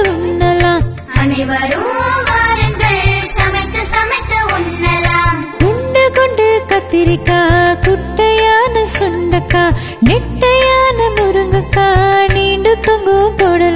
உண்ணலாம் அனைவரும் வாருங்கள் சமைத்து சமைத்து உண்ணலாம் குண்டு குண்டு கத்திரிக்காய் குட்டையான சுண்டக்காய் நெட்டையான முருங்கக்காய் நீண்டு தொங்கும் பொடல